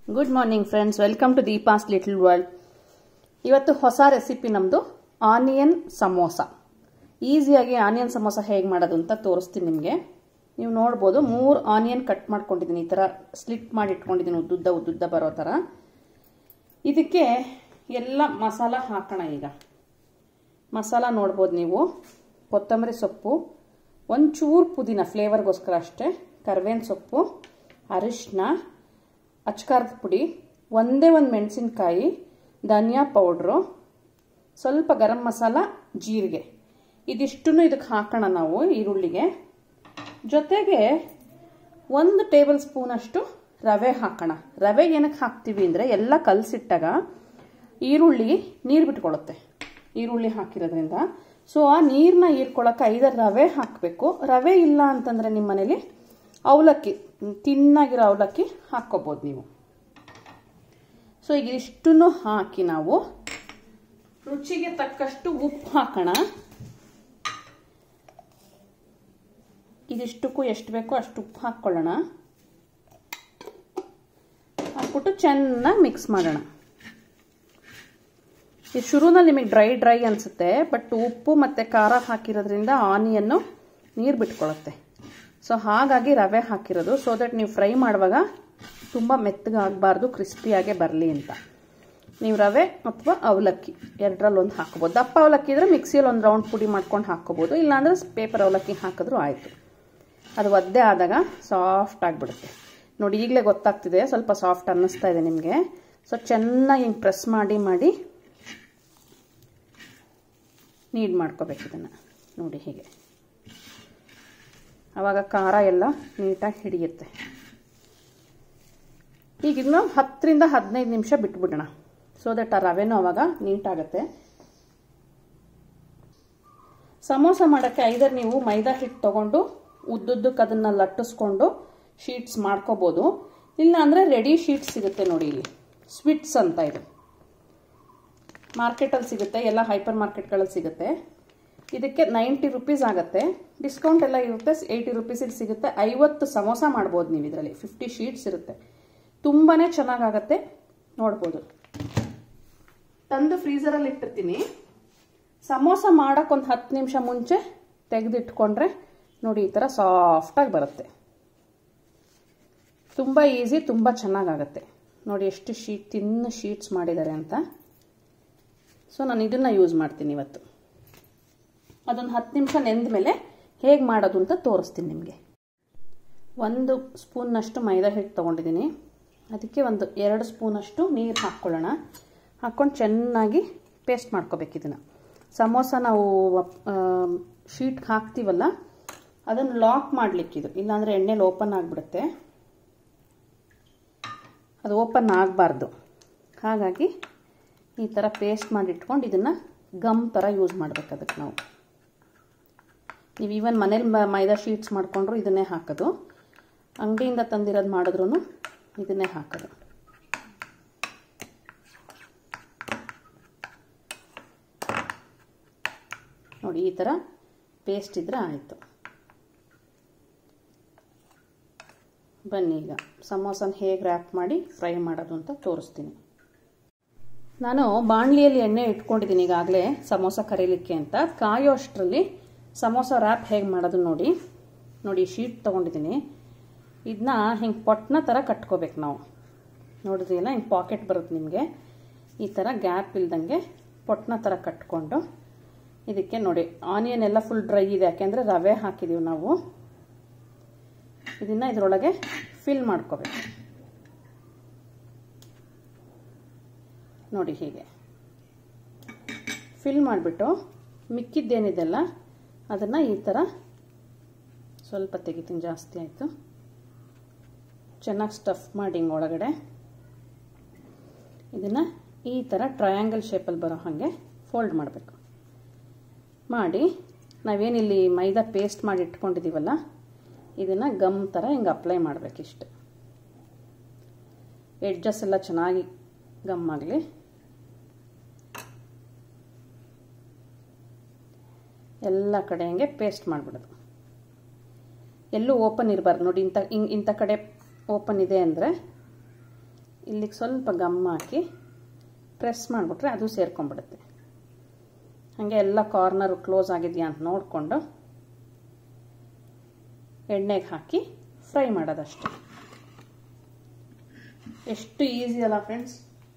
good morning friends welcome to Deepa's little world ಇವತ್ತು ಹೊಸ recipe ನಮ್ಮದು ಆನಿಯನ್ ಸಮೋಸ ಈಸಿಯಾಗಿ ಆನಿಯನ್ ಸಮೋಸ ಹೇಗೆ ಮಾಡೋದು ಅಂತ ತೋರಿಸ್ತೀನಿ ನಿಮಗೆ ನೀವು ನೋಡ್ಬೋದು ಮೂರು ಆನಿಯನ್ ಕಟ್ ಮಾಡ್ಕೊಂಡಿದ್ದೀನಿ ಈ ಥರ ಸ್ಲಿಟ್ ಮಾಡಿ ಇಟ್ಕೊಂಡಿದ್ದೀನಿ ಉದ್ದುದ್ದ ಉದ್ದುದ್ದ ಬರೋ ಥರ ಇದಕ್ಕೆ ಎಲ್ಲ ಮಸಾಲ ಹಾಕೋಣ ಈಗ ಮಸಾಲ ನೋಡ್ಬೋದು ನೀವು ಕೊತ್ತಂಬರಿ ಸೊಪ್ಪು ಒಂಚೂರು ಪುದೀನ ಫ್ಲೇವರ್ಗೋಸ್ಕರ ಅಷ್ಟೇ ಕರ್ಬೇವಿನ ಸೊಪ್ಪು ಅರಿಶಿನ ಅಚ್ಕಾರದ ಪುಡಿ ಒಂದೇ ಒಂದು ಮೆಣಸಿನ್ಕಾಯಿ ಧನಿಯಾ ಪೌಡ್ರು ಸ್ವಲ್ಪ ಗರಂ ಮಸಾಲ ಜೀರಿಗೆ ಇದಿಷ್ಟನ್ನು ಇದಕ್ಕೆ ಹಾಕೋಣ ನಾವು ಈರುಳ್ಳಿಗೆ ಜೊತೆಗೆ ಒಂದು ಟೇಬಲ್ ಸ್ಪೂನಷ್ಟು ರವೆ ಹಾಕೋಣ ರವೆ ಏನಕ್ಕೆ ಹಾಕ್ತೀವಿ ಅಂದರೆ ಎಲ್ಲ ಕಲಸಿಟ್ಟಾಗ ಈರುಳ್ಳಿ ನೀರು ಬಿಟ್ಕೊಳ್ಳುತ್ತೆ ಈರುಳ್ಳಿ ಹಾಕಿರೋದ್ರಿಂದ ಸೊ ಆ ನೀರನ್ನ ಹೀರ್ಕೊಳ್ಳೋಕೆ ಐದಾರು ರವೆ ಹಾಕಬೇಕು ರವೆ ಇಲ್ಲ ಅಂತಂದರೆ ನಿಮ್ಮ ಮನೇಲಿ ಅವಲಕ್ಕಿ ತಿನ್ನಾಗಿರೋ ಅವಲಕ್ಕಿ ಹಾಕ್ಕೋಬೋದು ನೀವು ಸೊ ಈಗ ಇಷ್ಟನ್ನು ಹಾಕಿ ನಾವು ರುಚಿಗೆ ತಕ್ಕಷ್ಟು ಉಪ್ಪು ಹಾಕೋಣ ಇದಿಷ್ಟಕ್ಕೂ ಎಷ್ಟು ಬೇಕೋ ಅಷ್ಟು ಉಪ್ಪು ಹಾಕ್ಕೊಳ್ಳೋಣ ಹಾಕ್ಬಿಟ್ಟು ಚೆನ್ನಾಗಿ ಮಿಕ್ಸ್ ಮಾಡೋಣ ಈ ಶುರುನಲ್ಲಿ ನಿಮಗೆ ಡ್ರೈ ಡ್ರೈ ಅನಿಸುತ್ತೆ ಬಟ್ ಉಪ್ಪು ಮತ್ತು ಖಾರ ಹಾಕಿರೋದ್ರಿಂದ ಆನಿಯನ್ನು ನೀರು ಬಿಟ್ಕೊಳ್ಳುತ್ತೆ ಸೊ ಹಾಗಾಗಿ ರವೆ ಹಾಕಿರೋದು ಸೊ ದಟ್ ನೀವು ಫ್ರೈ ಮಾಡುವಾಗ ತುಂಬ ಮೆತ್ತಗಾಗಬಾರ್ದು ಕ್ರಿಸ್ಪಿಯಾಗೆ ಬರಲಿ ಅಂತ ನೀವು ರವೆ ಅಥವಾ ಅವಲಕ್ಕಿ ಎರಡರಲ್ಲಿ ಒಂದು ಹಾಕೋಬೋದು ದಪ್ಪ ಅವಲಕ್ಕಿ ಇದ್ರೆ ಮಿಕ್ಸಿಯಲ್ಲಿ ಒಂದು ರೌಂಡ್ ಪುಡಿ ಮಾಡ್ಕೊಂಡು ಹಾಕ್ಕೋಬೋದು ಇಲ್ಲಾಂದರೆ ಪೇಪರ್ ಅವಲಕ್ಕಿ ಹಾಕಿದ್ರೂ ಆಯಿತು ಅದು ಒದ್ದೆ ಆದಾಗ ಸಾಫ್ಟ್ ಆಗಿಬಿಡುತ್ತೆ ನೋಡಿ ಈಗಲೇ ಗೊತ್ತಾಗ್ತಿದೆ ಸ್ವಲ್ಪ ಸಾಫ್ಟ್ ಅನ್ನಿಸ್ತಾ ಇದೆ ನಿಮಗೆ ಸೊ ಚೆನ್ನಾಗಿ ಹಿಂಗೆ ಪ್ರೆಸ್ ಮಾಡಿ ಮಾಡಿ ನೀಡ್ ಮಾಡ್ಕೋಬೇಕು ಇದನ್ನು ನೋಡಿ ಹೀಗೆ ಆವಾಗ ಖಾರ ಎಲ್ಲ ನೀಟಾಗಿ ಹಿಡಿಯುತ್ತೆ ಈಗ ಇದನ್ನ ಹತ್ತರಿಂದ ಹದಿನೈದು ನಿಮಿಷ ಬಿಟ್ಬಿಡೋಣ ಸೊ ದಟ್ ಆ ರವೆನೂ ಅವಾಗ ನೀಟಾಗುತ್ತೆ ಸಮೋಸ ಮಾಡೋಕ್ಕೆ ಐದರ್ ನೀವು ಮೈದಾ ಹಿಟ್ಟು ತೊಗೊಂಡು ಉದ್ದುದ್ದಕ್ಕೆ ಅದನ್ನು ಲಟ್ಟಿಸ್ಕೊಂಡು ಶೀಟ್ಸ್ ಮಾಡ್ಕೋಬೋದು ಇಲ್ಲ ಅಂದರೆ ರೆಡಿ ಶೀಟ್ಸ್ ಸಿಗುತ್ತೆ ನೋಡಿ ಇಲ್ಲಿ ಸ್ವಿಟ್ಸ್ ಅಂತ ಇದು ಮಾರ್ಕೆಟಲ್ಲಿ ಸಿಗುತ್ತೆ ಎಲ್ಲ ಹೈಪರ್ ಮಾರ್ಕೆಟ್ಗಳಲ್ಲಿ ಸಿಗುತ್ತೆ ಇದಕ್ಕೆ ನೈಂಟಿ ರುಪೀಸ್ ಆಗುತ್ತೆ ಡಿಸ್ಕೌಂಟ್ ಎಲ್ಲ ಇರುತ್ತೆ ಏಯ್ಟಿ ರುಪೀಸಿಗೆ ಸಿಗುತ್ತೆ ಐವತ್ತು ಸಮೋಸ ಮಾಡ್ಬೋದು ನೀವು ಇದರಲ್ಲಿ ಫಿಫ್ಟಿ ಶೀಟ್ಸ್ ಇರುತ್ತೆ ತುಂಬಾ ಚೆನ್ನಾಗಾಗತ್ತೆ ನೋಡ್ಬೋದು ತಂದು ಫ್ರೀಸರಲ್ಲಿ ಇಟ್ಟಿರ್ತೀನಿ ಸಮೋಸ ಮಾಡೋಕ್ಕೆ ಒಂದು ಹತ್ತು ನಿಮಿಷ ಮುಂಚೆ ತೆಗೆದಿಟ್ಕೊಂಡ್ರೆ ನೋಡಿ ಈ ಥರ ಸಾಫ್ಟಾಗಿ ಬರುತ್ತೆ ತುಂಬ ಈಸಿ ತುಂಬ ಚೆನ್ನಾಗಾಗತ್ತೆ ನೋಡಿ ಎಷ್ಟು ಶೀಟ್ ತಿನ್ನ ಶೀಟ್ಸ್ ಮಾಡಿದ್ದಾರೆ ಅಂತ ಸೊ ನಾನು ಇದನ್ನು ಯೂಸ್ ಮಾಡ್ತೀನಿ ಇವತ್ತು ಅದೊಂದು ಹತ್ತು ನಿಮಿಷ ನೆಂದ ಮೇಲೆ ಹೇಗೆ ಮಾಡೋದು ಅಂತ ತೋರಿಸ್ತೀನಿ ನಿಮಗೆ ಒಂದು ಸ್ಪೂನ್ನಷ್ಟು ಮೈದಾ ಹಿಟ್ಟು ತೊಗೊಂಡಿದ್ದೀನಿ ಅದಕ್ಕೆ ಒಂದು ಎರಡು ಸ್ಪೂನಷ್ಟು ನೀರು ಹಾಕ್ಕೊಳ್ಳೋಣ ಹಾಕ್ಕೊಂಡು ಚೆನ್ನಾಗಿ ಪೇಸ್ಟ್ ಮಾಡ್ಕೋಬೇಕು ಇದನ್ನು ಸಮೋಸ ನಾವು ಶೀಟ್ಗೆ ಹಾಕ್ತೀವಲ್ಲ ಅದನ್ನು ಲಾಕ್ ಮಾಡಲಿಕ್ಕಿದು ಇಲ್ಲಾಂದರೆ ಎಣ್ಣೆಲಿ ಓಪನ್ ಆಗಿಬಿಡುತ್ತೆ ಅದು ಓಪನ್ ಆಗಬಾರ್ದು ಹಾಗಾಗಿ ಈ ಥರ ಪೇಸ್ಟ್ ಮಾಡಿ ಇಟ್ಕೊಂಡು ಇದನ್ನು ಗಮ್ ಥರ ಯೂಸ್ ಮಾಡ್ಬೇಕು ಅದಕ್ಕೆ ನಾವು ನೀವು ಈವನ್ ಮನೇಲಿ ಮೈದಾ ಶೀಟ್ಸ್ ಮಾಡಿಕೊಂಡ್ರು ಇದನ್ನೇ ಹಾಕೋದು ಅಂಗಡಿಯಿಂದ ತಂದಿರೋದು ಮಾಡಿದ್ರೂ ಇದನ್ನೇ ಹಾಕೋದು ನೋಡಿ ಈ ಥರ ಪೇಸ್ಟ್ ಇದ್ರೆ ಆಯಿತು ಬನ್ನಿ ಈಗ ಸಮೋಸನ ಹೇಗೆ ರ್ಯಾಪ್ ಮಾಡಿ ಫ್ರೈ ಮಾಡೋದು ಅಂತ ತೋರಿಸ್ತೀನಿ ನಾನು ಬಾಣಲಿಯಲ್ಲಿ ಎಣ್ಣೆ ಇಟ್ಕೊಂಡಿದ್ದೀನಿ ಈಗಾಗಲೇ ಸಮೋಸ ಕರೀಲಿಕ್ಕೆ ಅಂತ ಕಾಯೋ ಅಷ್ಟರಲ್ಲಿ ಸಮೋಸ ರ್ಯಾಪ್ ಹೇಗೆ ಮಾಡೋದು ನೋಡಿ ನೋಡಿ ಶೀಟ್ ತೊಗೊಂಡಿದ್ದೀನಿ ಇದನ್ನ ಹಿಂಗೆ ಪೊಟ್ಟನ ಥರ ಕಟ್ಕೋಬೇಕು ನಾವು ನೋಡಿದ್ರಿಲ್ಲ ಹಿಂಗೆ ಪಾಕೆಟ್ ಬರುತ್ತೆ ನಿಮಗೆ ಈ ಥರ ಗ್ಯಾಪ್ ಇಲ್ದಂಗೆ ಪೊಟ್ಟನ ಥರ ಕಟ್ಕೊಂಡು ಇದಕ್ಕೆ ನೋಡಿ ಆನಿಯನ್ ಎಲ್ಲ ಫುಲ್ ಡ್ರೈ ಇದೆ ಯಾಕೆಂದರೆ ರವೆ ಹಾಕಿದ್ದೀವಿ ನಾವು ಇದನ್ನು ಇದರೊಳಗೆ ಫಿಲ್ ಮಾಡ್ಕೋಬೇಕು ನೋಡಿ ಹೀಗೆ ಫಿಲ್ ಮಾಡಿಬಿಟ್ಟು ಮಿಕ್ಕಿದ್ದೇನಿದೆಲ್ಲ ಅದನ್ನು ಈ ಥರ ಸ್ವಲ್ಪ ತೆಗಿತೀನಿ ಜಾಸ್ತಿ ಆಯಿತು ಚೆನ್ನಾಗಿ ಸ್ಟಫ್ ಮಾಡಿ ಹಿಂಗೆ ಒಳಗಡೆ ಇದನ್ನು ಈ ಥರ ಟ್ರಯಾಂಗಲ್ ಶೇಪಲ್ಲಿ ಬರೋ ಹಾಗೆ ಫೋಲ್ಡ್ ಮಾಡಬೇಕು ಮಾಡಿ ನಾವೇನಿಲ್ಲಿ ಮೈದಾ ಪೇಸ್ಟ್ ಮಾಡಿ ಇಟ್ಕೊಂಡಿದ್ದೀವಲ್ಲ ಇದನ್ನು ಗಮ್ ಥರ ಹಿಂಗೆ ಅಪ್ಲೈ ಮಾಡಬೇಕಿಷ್ಟು ಎಡ್ಜಸ್ ಎಲ್ಲ ಚೆನ್ನಾಗಿ ಗಮ್ ಆಗಲಿ ಎಲ್ಲ ಕಡೆ ಹಂಗೆ ಪೇಸ್ಟ್ ಮಾಡಿಬಿಡೋದು ಎಲ್ಲೂ ಓಪನ್ ಇರಬಾರ್ದು ನೋಡಿ ಇಂಥ ಇಂಥ ಕಡೆ ಓಪನ್ ಇದೆ ಅಂದರೆ ಇಲ್ಲಿಗೆ ಸ್ವಲ್ಪ ಗಮ್ ಹಾಕಿ ಪ್ರೆಸ್ ಮಾಡಿಬಿಟ್ರೆ ಅದು ಸೇರ್ಕೊಂಡ್ಬಿಡುತ್ತೆ ಹಾಗೆ ಎಲ್ಲ ಕಾರ್ನರು ಕ್ಲೋಸ್ ಆಗಿದೆಯಾ ಅಂತ ನೋಡಿಕೊಂಡು ಎಣ್ಣೆಗೆ ಹಾಕಿ ಫ್ರೈ ಮಾಡೋದಷ್ಟೆ ಎಷ್ಟು ಈಸಿ ಅಲ್ಲ ಫ್ರೆಂಡ್ಸ್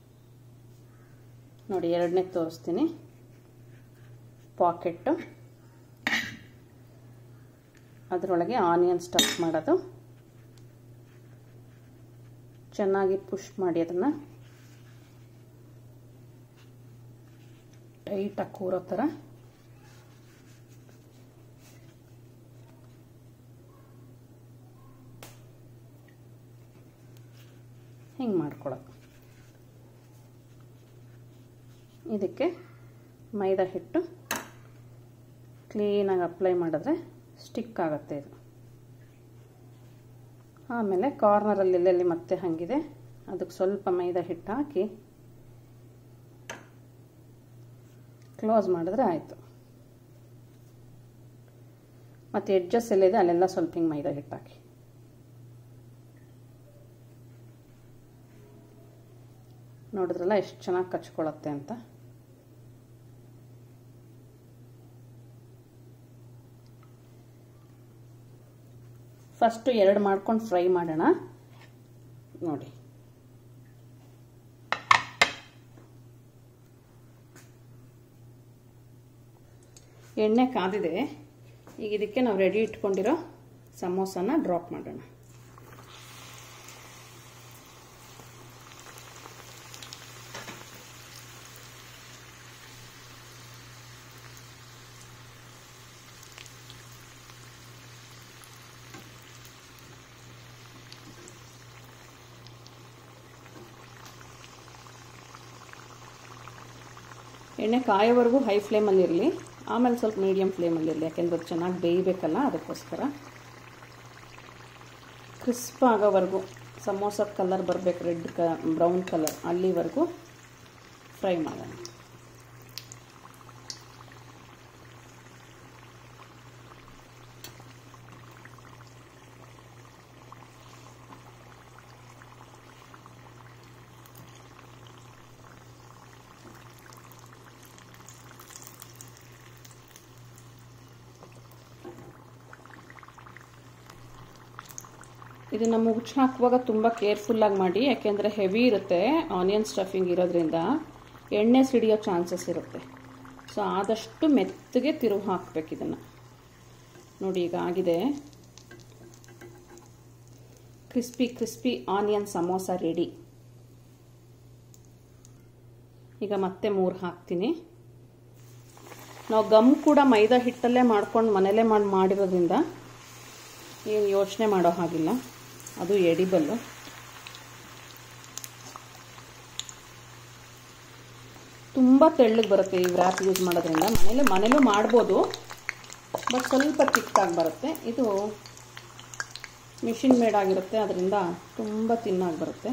ನೋಡಿ ಎರಡನೇ ತೋರಿಸ್ತೀನಿ ಪಾಕೆಟ್ಟು ಅದರೊಳಗೆ ಆನಿಯನ್ ಸ್ಟಫ್ ಮಾಡೋದು ಚೆನ್ನಾಗಿ ಪುಷ್ ಮಾಡಿ ಅದನ್ನು ಟೈಟಾಗಿ ಕೂರೋ ಥರ ಹಿಂಗೆ ಮಾಡ್ಕೊಳ್ಳೋದು ಇದಕ್ಕೆ ಮೈದಾ ಹಿಟ್ಟು ಕ್ಲೀನಾಗಿ ಅಪ್ಲೈ ಮಾಡಿದ್ರೆ ಸ್ಟಿಕ್ ಆಗುತ್ತೆ ಇದು ಆಮೇಲೆ ಕಾರ್ನರಲ್ಲಿ ಎಲ್ಲೆಲ್ಲಿ ಮತ್ತೆ ಹಾಗಿದೆ ಅದಕ್ಕೆ ಸ್ವಲ್ಪ ಮೈದಾ ಹಿಟ್ಟು ಹಾಕಿ ಕ್ಲೋಸ್ ಮಾಡಿದ್ರೆ ಆಯಿತು ಮತ್ತು ಎಡ್ಜಸ್ ಎಲ್ಲಿದೆ ಅಲ್ಲೆಲ್ಲ ಸ್ವಲ್ಪ ಹಿಂಗೆ ಮೈದಾ ಹಿಟ್ಟು ಹಾಕಿ ನೋಡಿದ್ರಲ್ಲ ಎಷ್ಟು ಚೆನ್ನಾಗಿ ಕಚ್ಕೊಳ್ಳುತ್ತೆ ಅಂತ ಫಸ್ಟು ಎರಡು ಮಾಡ್ಕೊಂಡು ಫ್ರೈ ಮಾಡೋಣ ನೋಡಿ ಎಣ್ಣೆ ಕಾದಿದೆ ಈಗ ಇದಕ್ಕೆ ನಾವು ರೆಡಿ ಇಟ್ಕೊಂಡಿರೋ ಸಮೋಸನ ಡ್ರಾಪ್ ಮಾಡೋಣ ಎಣ್ಣೆ ಕಾಯೋವರೆಗೂ ಹೈ ಫ್ಲೇಮಲ್ಲಿ ಇರಲಿ ಆಮೇಲೆ ಸ್ವಲ್ಪ ಮೀಡಿಯಮ್ ಫ್ಲೇಮಲ್ಲಿ ಇರಲಿ ಯಾಕೆಂದ್ರೆ ಅದು ಚೆನ್ನಾಗಿ ಬೇಯಬೇಕಲ್ಲ ಅದಕ್ಕೋಸ್ಕರ ಕ್ರಿಸ್ಪ್ ಆಗೋವರೆಗೂ ಸಮೋಸದ ಕಲರ್ ಬರಬೇಕು ರೆಡ್ ಕ ಬ್ರೌನ್ ಕಲರ್ ಅಲ್ಲಿವರೆಗೂ ಫ್ರೈ ಮಾಡೋಣ ಇದನ್ನು ಮುಚ್ಚಿ ಹಾಕುವಾಗ ತುಂಬ ಕೇರ್ಫುಲ್ಲಾಗಿ ಮಾಡಿ ಯಾಕೆಂದರೆ ಹೆವಿ ಇರುತ್ತೆ ಆನಿಯನ್ ಸ್ಟಫಿಂಗ್ ಇರೋದ್ರಿಂದ ಎಣ್ಣೆ ಸಿಡಿಯೋ ಚಾನ್ಸಸ್ ಇರುತ್ತೆ ಸೊ ಆದಷ್ಟು ಮೆತ್ತಗೆ ತಿರುವು ಹಾಕಬೇಕು ಇದನ್ನು ನೋಡಿ ಈಗ ಆಗಿದೆ crispy crispy onion samosa ready ಈಗ ಮತ್ತೆ ಮೂರು ಹಾಕ್ತೀನಿ ನಾವು ಗಮ್ ಕೂಡ ಮೈದಾ ಹಿಟ್ಟಲ್ಲೇ ಮಾಡ್ಕೊಂಡು ಮನೇಲೇ ಮಾಡಿ ಮಾಡಿರೋದ್ರಿಂದ ಏನು ಯೋಚನೆ ಮಾಡೋ ಹಾಗಿಲ್ಲ ಅದು ಎಡಿಬಲ್ಲು ತುಂಬ ತೆಳ್ಳಗೆ ಬರುತ್ತೆ ಈ ವ್ರ್ಯಾಪ್ ಯೂಸ್ ಮಾಡೋದ್ರಿಂದ ಮನೇಲಿ ಮನೇಲೂ ಮಾಡ್ಬೋದು ಬಟ್ ಸ್ವಲ್ಪ ತಿಕ್ಕಾಗಿ ಬರುತ್ತೆ ಇದು ಮಿಷಿನ್ ಮೇಡ್ ಆಗಿರುತ್ತೆ ಅದರಿಂದ ತುಂಬ ತಿನ್ನಾಗಿ ಬರುತ್ತೆ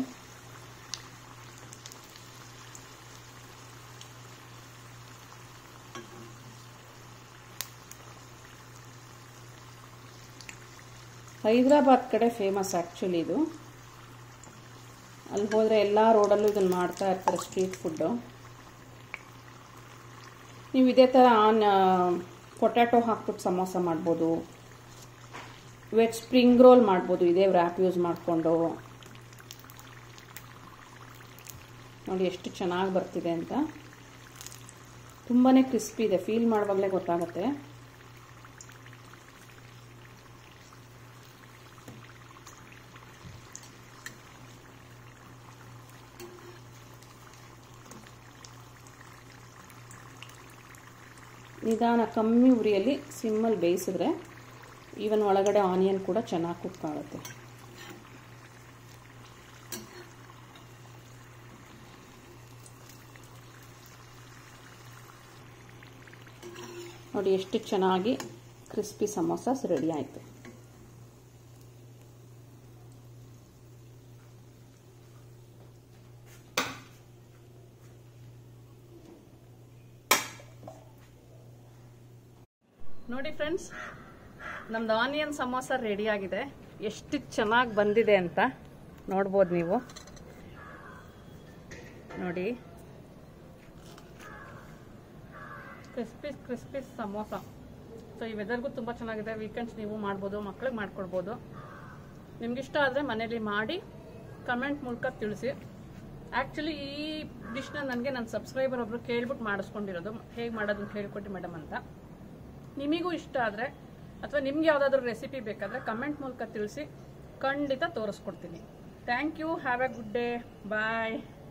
ಹೈದ್ರಾಬಾದ್ ಕಡೆ ಫೇಮಸ್ ಆ್ಯಕ್ಚುಲಿ ಇದು ಅಲ್ಲಿ ಹೋದರೆ ಎಲ್ಲ ರೋಡಲ್ಲೂ ಇದನ್ನು ಮಾಡ್ತಾ ಇರ್ತಾರೆ ಸ್ಟ್ರೀಟ್ ಫುಡ್ಡು ನೀವು ಇದೇ ಥರ ಆನ್ ಪೊಟ್ಯಾಟೊ ಹಾಕ್ಬಿಟ್ಟು ಸಮೋಸ ಮಾಡ್ಬೋದು ವೆಜ್ ಸ್ಪ್ರಿಂಗ್ ರೋಲ್ ಮಾಡ್ಬೋದು ಇದೇ ವ್ರ್ಯಾಪ್ ಯೂಸ್ ಮಾಡಿಕೊಂಡು ನೋಡಿ ಎಷ್ಟು ಚೆನ್ನಾಗಿ ಬರ್ತಿದೆ ಅಂತ ತುಂಬಾ ಕ್ರಿಸ್ಪಿ ಇದೆ ಫೀಲ್ ಮಾಡುವಾಗಲೇ ಗೊತ್ತಾಗುತ್ತೆ ನಿಧಾನ ಕಮ್ಮಿ ಉರಿಯಲ್ಲಿ ಸಿಮ್ಮಲ್ಲಿ ಬೇಯಿಸಿದ್ರೆ ಈವನ್ ಒಳಗಡೆ ಆನಿಯನ್ ಕೂಡ ಚೆನ್ನಾಗಿ ಕುಕ್ ಆಗುತ್ತೆ ನೋಡಿ ಎಷ್ಟು ಚೆನ್ನಾಗಿ ಕ್ರಿಸ್ಪಿ ಸಮೋಸಾಸ್ ರೆಡಿ ಆಯಿತು ನೋಡಿ ಫ್ರೆಂಡ್ಸ್ ನಮ್ದು ಆನಿಯನ್ ಸಮೋಸ ರೆಡಿ ಆಗಿದೆ ಎಷ್ಟು ಚೆನ್ನಾಗಿ ಬಂದಿದೆ ಅಂತ ನೋಡ್ಬೋದು ನೀವು ನೋಡಿ ಕ್ರಿಸ್ಪಿ ಕ್ರಿಸ್ಪಿ ಸಮೋಸ ಸೊ ಈ ವೆದರ್ಗೂ ತುಂಬ ಚೆನ್ನಾಗಿದೆ ವೀಕೆಂಡ್ಸ್ ನೀವು ಮಾಡ್ಬೋದು ಮಕ್ಳಿಗೆ ಮಾಡ್ಕೊಡ್ಬೋದು ನಿಮ್ಗೆ ಇಷ್ಟ ಆದರೆ ಮನೇಲಿ ಮಾಡಿ ಕಮೆಂಟ್ ಮೂಲಕ ತಿಳಿಸಿ ಆ್ಯಕ್ಚುಲಿ ಈ ಡಿಶ್ನ ನನಗೆ ನನ್ನ ಸಬ್ಸ್ಕ್ರೈಬರ್ ಒಬ್ರು ಕೇಳ್ಬಿಟ್ಟು ಮಾಡಿಸ್ಕೊಂಡಿರೋದು ಹೇಗೆ ಮಾಡೋದು ಅಂತ ಹೇಳ್ಕೊಟ್ಟು ಮೇಡಮ್ ಅಂತ ನಿಮಗೂ ಇಷ್ಟ ಆದರೆ ಅಥವಾ ನಿಮ್ಗೆ ಯಾವುದಾದ್ರೂ ರೆಸಿಪಿ ಬೇಕಾದರೆ ಕಮೆಂಟ್ ಮೂಲಕ ತಿಳಿಸಿ ಖಂಡಿತ ತೋರಿಸ್ಕೊಡ್ತೀನಿ thank you have a good day bye